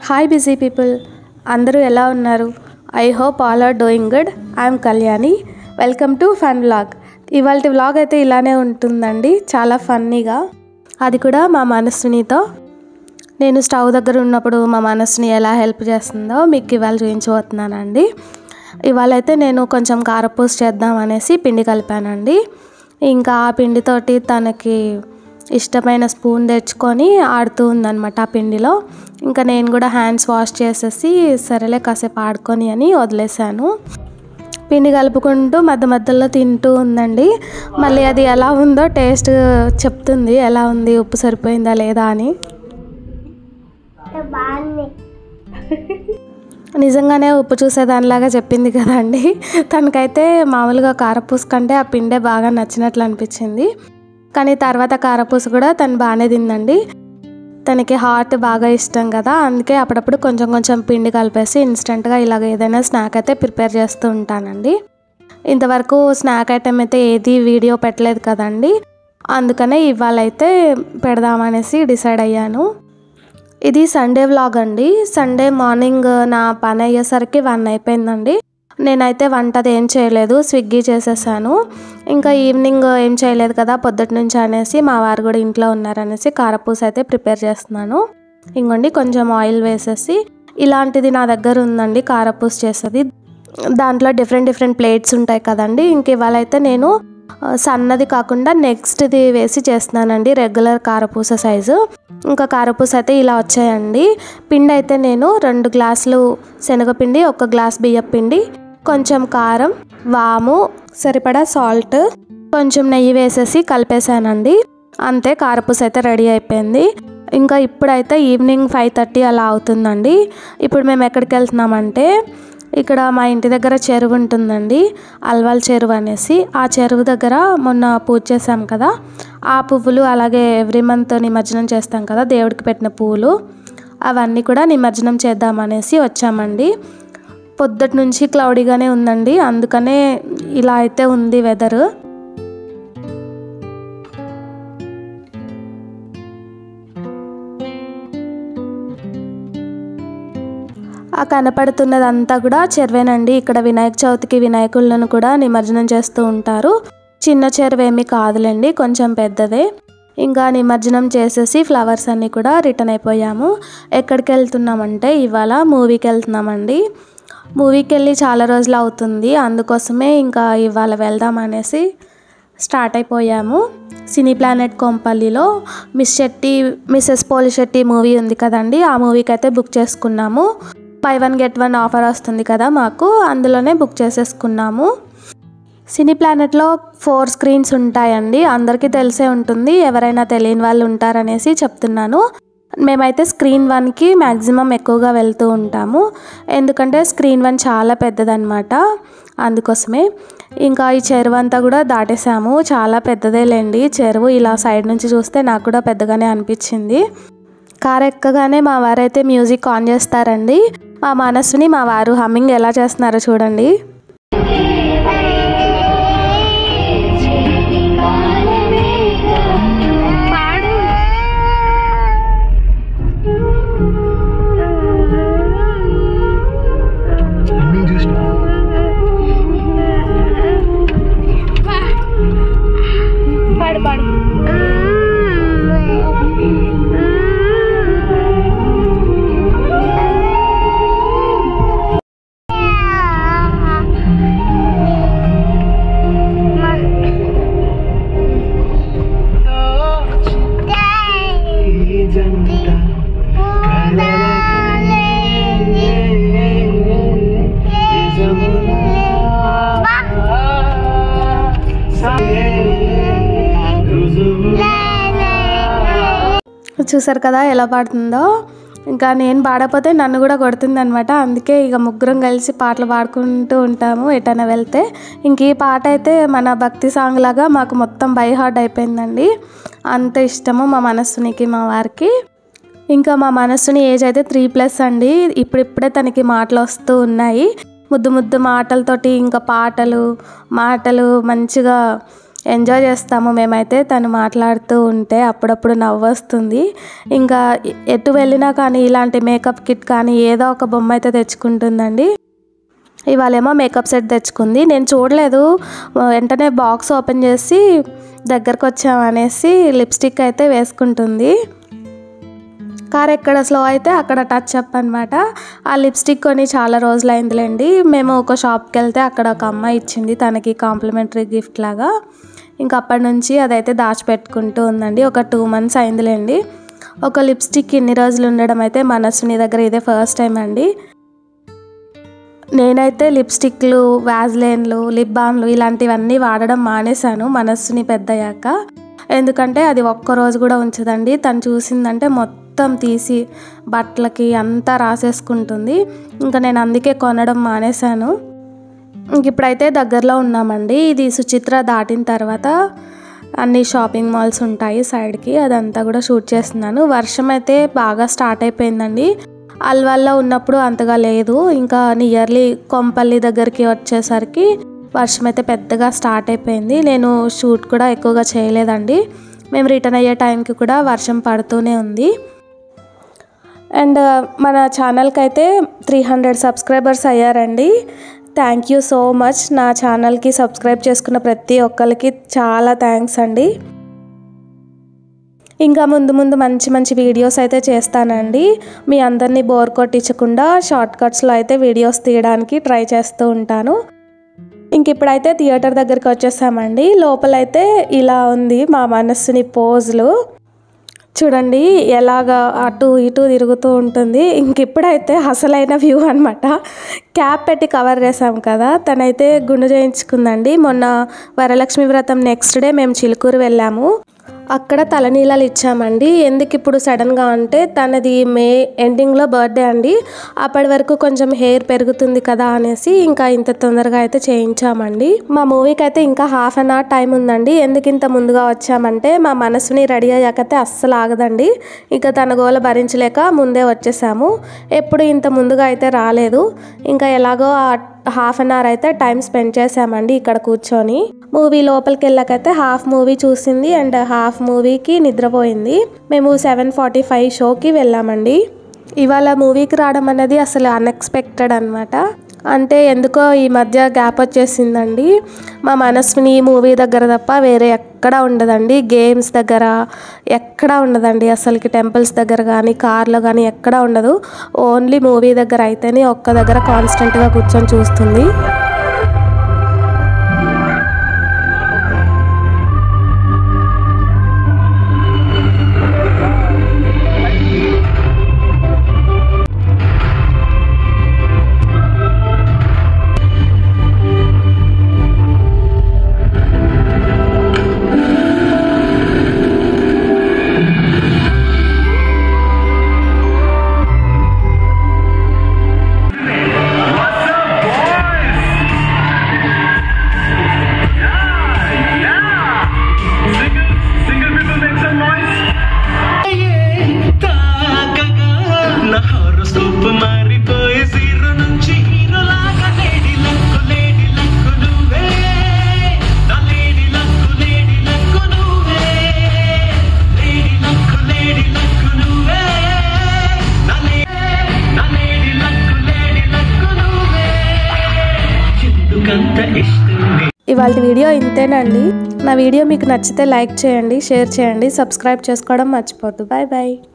hi busy people అందరూ ఎలా ఉన్నారు I hope all are doing good I'm Kalyani welcome to fun vlog ఇవాళ vlog అయితే ఇలానే ఉంటుందండి చాలా ఫన్నీగా అది కూడా మా మనస్సునితో నేను స్టవ్ దగ్గర ఉన్నప్పుడు మా మనస్సుని ఎలా హెల్ప్ చేస్తుందో మీకు ఇవాళ చూపించబోతున్నానండి ఇవాళ అయితే నేను కొంచెం కారపూస చేద్దాం అనేసి పిండి కలిపానండి ఇంకా ఆ పిండితోటి తనకి ఇష్టమైన స్పూన్ తెచ్చుకొని ఆడుతూ ఉందన్నమాట ఆ పిండిలో ఇంకా నేను కూడా హ్యాండ్స్ వాష్ చేసేసి సరేలే కాసేపు ఆడుకొని అని వదిలేశాను పిండి కలుపుకుంటూ మధ్య మధ్యలో తింటూ ఉందండి మళ్ళీ అది ఎలా ఉందో టేస్ట్ చెప్తుంది ఎలా ఉంది ఉప్పు సరిపోయిందా లేదా అని బాగుంది నిజంగానే ఉప్పు చూసేదానిలాగా చెప్పింది కదండి తనకైతే మామూలుగా కారపూస కంటే ఆ పిండే బాగా నచ్చినట్లు అనిపించింది కానీ తర్వాత కారపూస కూడా తను బాగానే తిందండి తనకి హాట్ బాగా ఇష్టం కదా అందుకే అప్పుడప్పుడు కొంచెం కొంచెం పిండి కలిపేసి ఇన్స్టెంట్గా ఇలాగ ఏదైనా స్నాక్ అయితే ప్రిపేర్ చేస్తూ ఉంటానండి ఇంతవరకు స్నాక్ ఐటెం అయితే ఏది వీడియో పెట్టలేదు కదండి అందుకనే ఇవాళ అయితే పెడదామనేసి డిసైడ్ అయ్యాను ఇది సండే వ్లాగ్ అండి సండే మార్నింగ్ నా పని అయ్యేసరికి వన్ అయిపోయిందండి నేనైతే వంట అది ఏం చేయలేదు స్విగ్గీ చేసేసాను ఇంకా ఈవినింగ్ ఏం చేయలేదు కదా పొద్దుటి నుంచి అనేసి మా వారు కూడా ఇంట్లో ఉన్నారనేసి కారపూస అయితే ప్రిపేర్ చేస్తున్నాను ఇంకోండి కొంచెం ఆయిల్ వేసేసి ఇలాంటిది నా దగ్గర ఉందండి కారపూస చేసేది దాంట్లో డిఫరెంట్ డిఫరెంట్ ప్లేట్స్ ఉంటాయి కదండి ఇంక ఇవాళ అయితే నేను ఆ, సన్నది కాకుండా నెక్స్ట్ది వేసి చేస్తున్నానండి రెగ్యులర్ కారపూస సైజు ఇంకా కారపూస అయితే ఇలా వచ్చాయండి పిండి అయితే నేను రెండు గ్లాసులు శనగపిండి ఒక గ్లాస్ బియ్యం పిండి కొంచెం కారం వాము సరిపడా సాల్ట్ కొంచెం నెయ్యి వేసేసి కలిపేశానండి అంతే కారపూస అయితే రెడీ అయిపోయింది ఇంకా ఇప్పుడైతే ఈవినింగ్ ఫైవ్ థర్టీ అలా అవుతుందండి ఇప్పుడు మేము ఎక్కడికి వెళ్తున్నామంటే ఇక్కడ మా ఇంటి దగ్గర చెరువు ఉంటుందండి అల్వాల్ చెరువు అనేసి ఆ చెరువు దగ్గర మొన్న పూజ చేసాం కదా ఆ పువ్వులు అలాగే ఎవ్రీ మంత్ నిమజ్జనం చేస్తాం కదా దేవుడికి పెట్టిన పువ్వులు అవన్నీ కూడా నిమజ్జనం చేద్దామనేసి వచ్చామండి పొద్దుటి నుంచి క్లౌడీగానే ఉందండి అందుకనే ఇలా అయితే ఉంది వెదర్ ఆ కనపడుతున్నదంతా కూడా చెరువేనండి ఇక్కడ వినాయక చవితికి వినాయకులను కూడా నిమజ్జనం చేస్తూ ఉంటారు చిన్న చెరువు ఏమీ కాదులేండి కొంచెం పెద్దదే ఇంకా నిమజ్జనం చేసేసి ఫ్లవర్స్ అన్నీ కూడా రిటర్న్ అయిపోయాము ఎక్కడికి వెళ్తున్నామంటే ఇవాళ మూవీకి వెళ్తున్నామండి మూవీకి వెళ్ళి చాలా రోజులు అవుతుంది అందుకోసమే ఇంకా ఇవాళ వెళ్దాం అనేసి స్టార్ట్ అయిపోయాము సినీ ప్లానెట్ కొంపల్లిలో miss Shetty Mrs Polishetty movie ఉంది కదండి ఆ మూవీకి అయితే బుక్ చేసుకున్నాము buy one get one offer వస్తుంది కదా మాకు అందులోనే బుక్ చేసేసుకున్నాము సినీ ప్లానెట్లో ఫోర్ స్క్రీన్స్ ఉంటాయండి అందరికీ తెలిసే ఉంటుంది ఎవరైనా తెలియని వాళ్ళు ఉంటారనేసి చెప్తున్నాను మేమైతే స్క్రీన్ వన్కి మ్యాక్సిమం ఎక్కువగా వెళ్తూ ఉంటాము ఎందుకంటే స్క్రీన్ వన్ చాలా పెద్దదన్నమాట అందుకోసమే ఇంకా ఈ చెరువు అంతా కూడా దాటేసాము చాలా పెద్దదేలేండి చెరువు ఇలా సైడ్ నుంచి చూస్తే నాకు కూడా పెద్దగానే అనిపించింది కార్ ఎక్కగానే మా వారైతే మ్యూజిక్ ఆన్ చేస్తారండి మా మనస్సుని మా వారు హమ్మింగ్ ఎలా చేస్తున్నారో చూడండి అన్నీ చూసిన పాడు పాడు ఈ జంట చూసారు కదా ఎలా పాడుతుందో ఇంకా నేను పాడకపోతే నన్ను కూడా కొడుతుంది అనమాట అందుకే ఇక ముగ్గురం కలిసి పాటలు పాడుకుంటూ ఉంటాము ఎటైనా వెళ్తే ఇంక ఈ పాట అయితే మన భక్తి సాంగ్ లాగా మాకు మొత్తం బై హార్ట్ అయిపోయిందండి అంత ఇష్టము మా మనస్సునికి మా వారికి ఇంకా మా మనస్సుని ఏజ్ అయితే త్రీ ప్లస్ అండి ఇప్పుడిప్పుడే తనకి మాటలు వస్తూ ఉన్నాయి ముద్దు ముద్దు మాటలతోటి ఇంకా పాటలు మాటలు మంచిగా ఎంజాయ్ చేస్తాము మేమైతే తను మాట్లాడుతూ ఉంటే అప్పుడప్పుడు నవ్వు వస్తుంది ఇంకా ఎటు వెళ్ళినా కానీ ఇలాంటి మేకప్ కిట్ కానీ ఏదో ఒక బొమ్మ అయితే తెచ్చుకుంటుందండి ఇవాళేమో మేకప్ సెట్ తెచ్చుకుంది నేను చూడలేదు వెంటనే బాక్స్ ఓపెన్ చేసి దగ్గరకు వచ్చామనేసి లిప్స్టిక్ అయితే వేసుకుంటుంది కార్ ఎక్కడ స్లో అయితే అక్కడ టచ్ అప్ అనమాట ఆ లిప్స్టిక్ కొని చాలా రోజులు అయిందిలేండి మేము ఒక షాప్కి వెళ్తే అక్కడ ఒక అమ్మాయి ఇచ్చింది తనకి కాంప్లిమెంటరీ గిఫ్ట్ లాగా ఇంకా అప్పటి నుంచి అదైతే దాచిపెట్టుకుంటూ ఉందండి ఒక టూ మంత్స్ అయిందిలేండి ఒక లిప్స్టిక్ ఇన్ని రోజులు ఉండడం అయితే మనసుని దగ్గర ఇదే ఫస్ట్ టైం అండి నేనైతే లిప్స్టిక్లు వ్యాజ్లైన్లు లిప్ బామ్లు ఇలాంటివన్నీ వాడడం మానేశాను మనస్సుని పెద్దయ్యాక ఎందుకంటే అది ఒక్క రోజు కూడా ఉంచదండి తను చూసిందంటే మొత్తం తీసి బట్టలకి అంతా రాసేసుకుంటుంది ఇంకా నేను అందుకే కొనడం మానేశాను ఇంక ఇప్పుడైతే దగ్గరలో ఉన్నామండి ఇది సుచిత్ర దాటిన తర్వాత అన్ని షాపింగ్ మాల్స్ ఉంటాయి సైడ్కి అదంతా కూడా షూట్ చేస్తున్నాను వర్షం అయితే బాగా స్టార్ట్ అయిపోయిందండి అల్వాల్లో ఉన్నప్పుడు అంతగా లేదు ఇంకా నియర్లీ కొంపల్లి దగ్గరికి వచ్చేసరికి వర్షం అయితే పెద్దగా స్టార్ట్ అయిపోయింది నేను షూట్ కూడా ఎక్కువగా చేయలేదండి మేము రిటర్న్ అయ్యే టైంకి కూడా వర్షం పడుతూనే ఉంది అండ్ మన ఛానల్కి అయితే త్రీ హండ్రెడ్ సబ్స్క్రైబర్స్ అయ్యారండి థ్యాంక్ యూ సో మచ్ నా ఛానల్కి సబ్స్క్రైబ్ చేసుకున్న ప్రతి ఒక్కరికి చాలా థ్యాంక్స్ అండి ఇంకా ముందు ముందు మంచి మంచి వీడియోస్ అయితే చేస్తానండి మీ అందరినీ బోర్ కొట్టించకుండా షార్ట్ కట్స్లో అయితే వీడియోస్ తీయడానికి ట్రై చేస్తూ ఉంటాను ఇంక ఇప్పుడైతే థియేటర్ దగ్గరికి వచ్చేసామండి లోపలైతే ఇలా ఉంది మా మనస్సుని పోజులు చూడండి ఎలాగా అటు ఇటు తిరుగుతూ ఉంటుంది ఇంక ఇప్పుడైతే అసలైన వ్యూ అనమాట క్యాప్ పెట్టి కవర్ చేసాం కదా తనైతే గుండు చేయించుకుందండి మొన్న వరలక్ష్మి వ్రతం నెక్స్ట్ డే మేము చిలుకూరు వెళ్ళాము అక్కడ తలనీలాలు ఇచ్చామండి ఎందుకు ఇప్పుడు సడన్గా అంటే తనది మే ఎండింగ్లో బర్త్డే అండి అప్పటి వరకు కొంచెం హెయిర్ పెరుగుతుంది కదా అనేసి ఇంకా ఇంత తొందరగా అయితే చేయించామండి మా మూవీకి అయితే ఇంకా హాఫ్ అన్ అవర్ టైం ఉందండి ఎందుకు ఇంత ముందుగా వచ్చామంటే మా మనసుని రెడీ అయ్యాకైతే అస్సలు ఆగదండి ఇంకా తన గోల భరించలేక ముందే వచ్చేసాము ఎప్పుడు ఇంత ముందుగా అయితే రాలేదు ఇంకా ఎలాగో ఆ హాఫ్ అన్ అవర్ అయితే టైం స్పెండ్ చేసామండి ఇక్కడ కూర్చొని మూవీ లోపలికి వెళ్ళాకైతే హాఫ్ మూవీ చూసింది అండ్ హాఫ్ మూవీకి నిద్రపోయింది మేము సెవెన్ ఫార్టీ ఫైవ్ షోకి వెళ్ళామండి ఇవాళ మూవీకి రావడం అనేది అసలు అన్ఎక్స్పెక్టెడ్ అనమాట అంటే ఎందుకో ఈ మధ్య గ్యాప్ వచ్చేసిందండి మా మనస్విని మూవీ దగ్గర తప్ప వేరే ఎక్కడా ఉండదండి గేమ్స్ దగ్గర ఎక్కడా ఉండదండి అసలుకి టెంపుల్స్ దగ్గర కానీ కార్లో కానీ ఎక్కడా ఉండదు ఓన్లీ మూవీ దగ్గర అయితేనే ఒక్క దగ్గర కాన్స్టెంట్గా కూర్చొని చూస్తుంది తాకగా నా హారోస్కోప్ మారిపోయే జీరో నుంచి హీరో లాగా లేడీ లక్కు లేడీ లక్కు నువ్వే నా లేడీ లక్కు లేడీ లక్కు నువ్వే లేడీ లక్కు లేడీ లక్కు నువ్వే నా లే- నా లేడీ లక్కు లేడీ లక్కు నువ్వే ఎందుకంత ఇష్టం ఇవాళ వీడియో ఇంతేనండి నా వీడియో మీకు నచ్చితే లైక్ చేయండి షేర్ చేయండి సబ్స్క్రైబ్ చేసుకోవడం మర్చిపోద్దు బాయ్ బాయ్